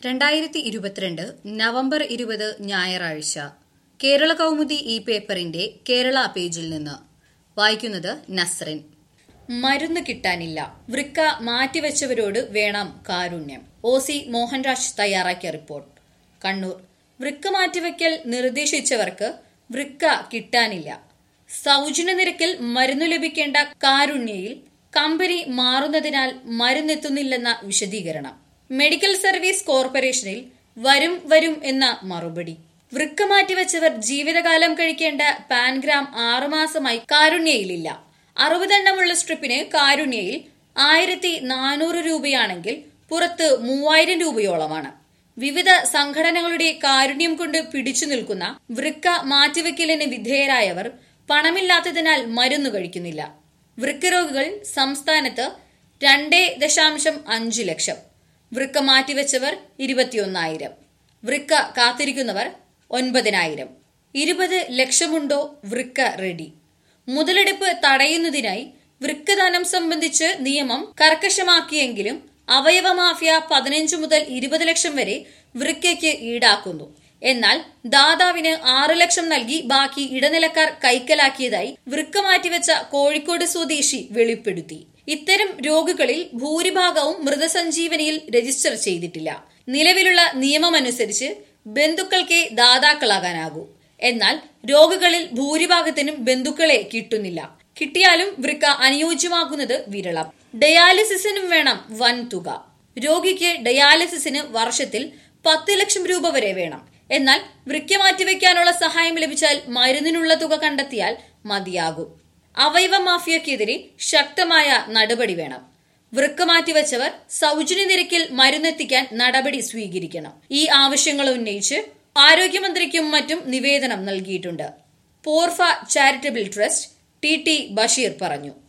രണ്ടായിരത്തി ഇരുപത്തിരണ്ട് നവംബർ ഇരുപത് ഞായറാഴ്ച കേരള കൗമുദി ഈ പേപ്പറിന്റെ കേരള പേജിൽ നിന്ന് വായിക്കുന്നത് നസ്റിൻ മരുന്ന് കിട്ടാനില്ല വൃക്ക മാറ്റിവെച്ചവരോട് വേണം കാരുണ്യം ഒ സി മോഹൻരാജ് തയ്യാറാക്കിയ റിപ്പോർട്ട് കണ്ണൂർ വൃക്ക മാറ്റിവെക്കൽ നിർദ്ദേശിച്ചവർക്ക് വൃക്ക കിട്ടാനില്ല സൗജന്യ നിരക്കിൽ മരുന്ന് ലഭിക്കേണ്ട കാരുണ്യയിൽ കമ്പനി മാറുന്നതിനാൽ മരുന്നെത്തുന്നില്ലെന്ന വിശദീകരണം മെഡിക്കൽ സർവീസ് കോർപ്പറേഷനിൽ വരും വരും എന്ന മറുപടി വൃക്ക മാറ്റിവെച്ചവർ ജീവിതകാലം കഴിക്കേണ്ട പാൻഗ്രാം ആറുമാസമായി കാരുണ്യയിലില്ല അറുപതെണ്ണമുള്ള സ്ട്രിപ്പിന് കാരുണ്യയിൽ ആയിരത്തി നാനൂറ് രൂപയാണെങ്കിൽ പുറത്ത് മൂവായിരം രൂപയോളമാണ് വിവിധ സംഘടനകളുടെ കാരുണ്യം കൊണ്ട് പിടിച്ചു നിൽക്കുന്ന വൃക്ക മാറ്റിവെക്കലിന് വിധേയരായവർ പണമില്ലാത്തതിനാൽ മരുന്ന് കഴിക്കുന്നില്ല വൃക്ക രോഗികൾ സംസ്ഥാനത്ത് രണ്ടേ ദശാംശം അഞ്ച് ലക്ഷം വൃക്ക മാറ്റിവെച്ചവർ ഇരുപത്തിയൊന്നായിരം വൃക്ക കാത്തിരിക്കുന്നവർ ഒൻപതിനായിരം ഇരുപത് ലക്ഷമുണ്ടോ വൃക്ക റെഡി മുതലെടുപ്പ് തടയുന്നതിനായി വൃക്കദാനം സംബന്ധിച്ച് നിയമം കർക്കശമാക്കിയെങ്കിലും അവയവ മാഫിയ പതിനഞ്ച് മുതൽ ഇരുപത് ലക്ഷം വരെ വൃക്കയ്ക്ക് ഈടാക്കുന്നു എന്നാൽ ദാതാവിന് ആറ് ലക്ഷം നൽകി ബാക്കി ഇടനിലക്കാർ കൈക്കലാക്കിയതായി വൃക്ക മാറ്റിവെച്ച കോഴിക്കോട് സ്വദേശി വെളിപ്പെടുത്തി ഇത്തരം രോഗികളിൽ ഭൂരിഭാഗവും മൃതസഞ്ജീവനിയിൽ രജിസ്റ്റർ ചെയ്തിട്ടില്ല നിലവിലുള്ള നിയമമനുസരിച്ച് ബന്ധുക്കൾക്കേ ദാതാക്കളാകാനാകൂ എന്നാൽ രോഗികളിൽ ഭൂരിഭാഗത്തിനും ബന്ധുക്കളെ കിട്ടുന്നില്ല കിട്ടിയാലും വൃക്ക അനുയോജ്യമാകുന്നത് വിരളം ഡയാലിസിസിനും വേണം വൻ തുക രോഗിക്ക് ഡയാലിസിസിന് വർഷത്തിൽ പത്ത് ലക്ഷം രൂപ വരെ വേണം എന്നാൽ വൃക്ക മാറ്റിവെക്കാനുള്ള സഹായം ലഭിച്ചാൽ മരുന്നിനുള്ള തുക കണ്ടെത്തിയാൽ മതിയാകും അവയവ മാഫിയക്കെതിരെ ശക്തമായ നടപടി വേണം വൃക്ക മാറ്റിവെച്ചവർ സൗജന്യ നിരക്കിൽ മരുന്നെത്തിക്കാൻ നടപടി സ്വീകരിക്കണം ഈ ആവശ്യങ്ങൾ ഉന്നയിച്ച് ആരോഗ്യമന്ത്രിക്കും മറ്റും നിവേദനം നൽകിയിട്ടുണ്ട് പോർഫ charitable trust T T Basheer പറഞ്ഞു